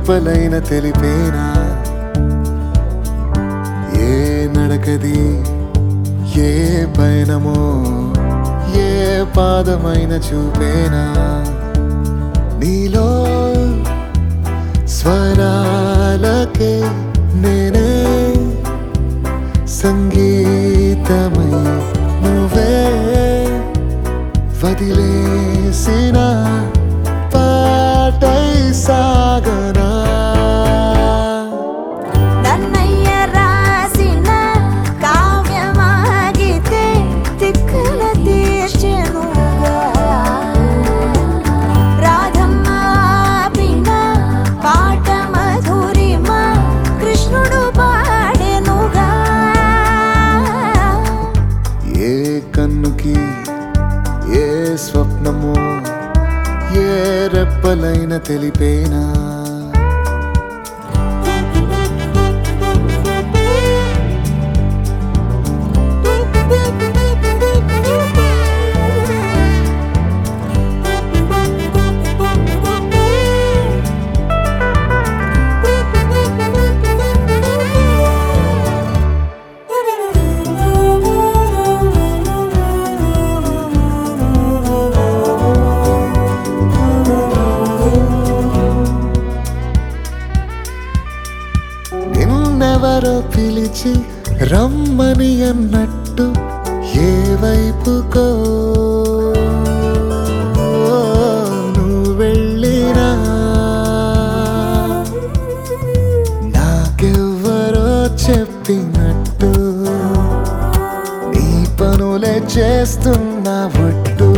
రెప్పలైన తెలిపేనా ఏ నడకది ఏ పయనమో ఏ పాదమైన చూపేనా నీలో స్వరాలకే నేనే సంగీతమై నువ్వే వదిలేసిన పాటై సాగనా నన్నయ్య రాసిన కావ్యమాగితే తిక్కల తీర్చెనుగా రాధమ్మ ఆపిన పాట మధురిమ కృష్ణుడు పాడెనుగా ఏ కన్నుకి ఏ స్వప్నమో ఏ రెప్పలైన తెలిపేనా నిన్నెవరో పిలిచి రమ్మని అన్నట్టు ఏ వైపుకో నువ్వు వెళ్ళినా నాకెవ్వరో చెప్పినట్టు నీ పనులే చేస్తున్నా ఒట్టు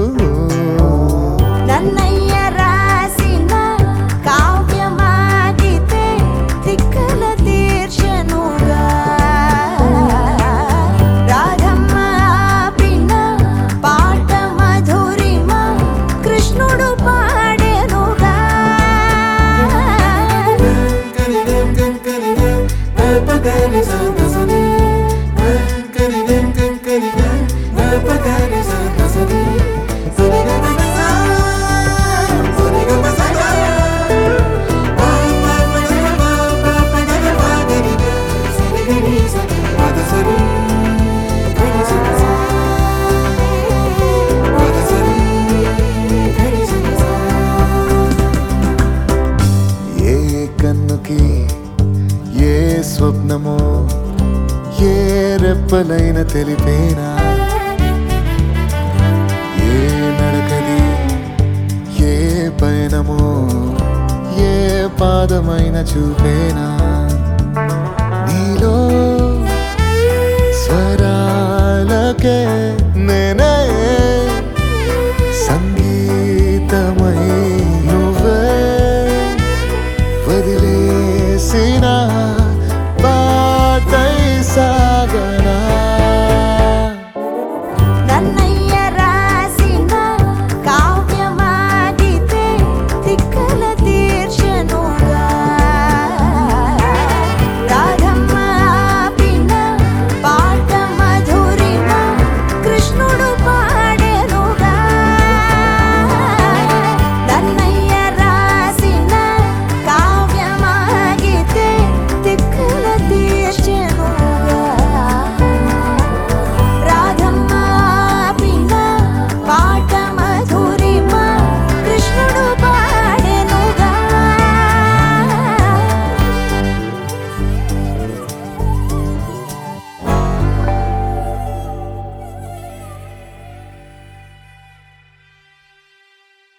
నన్నయ్య రాసిన కావ్యమాగితే తిక్కల తీర్చెనుగా రాధమ్మ ఆపిన పాట మధురిమ కృష్ణుడు పాడెనుగా ఏ కన్నుకి ఏ స్వప్నమో ఏ రెప్పలైన తెలిపేనా ఏ నడకది ఏ పయనమో ఏ పాదమైన చూపేనా నీలో స్వరాలకే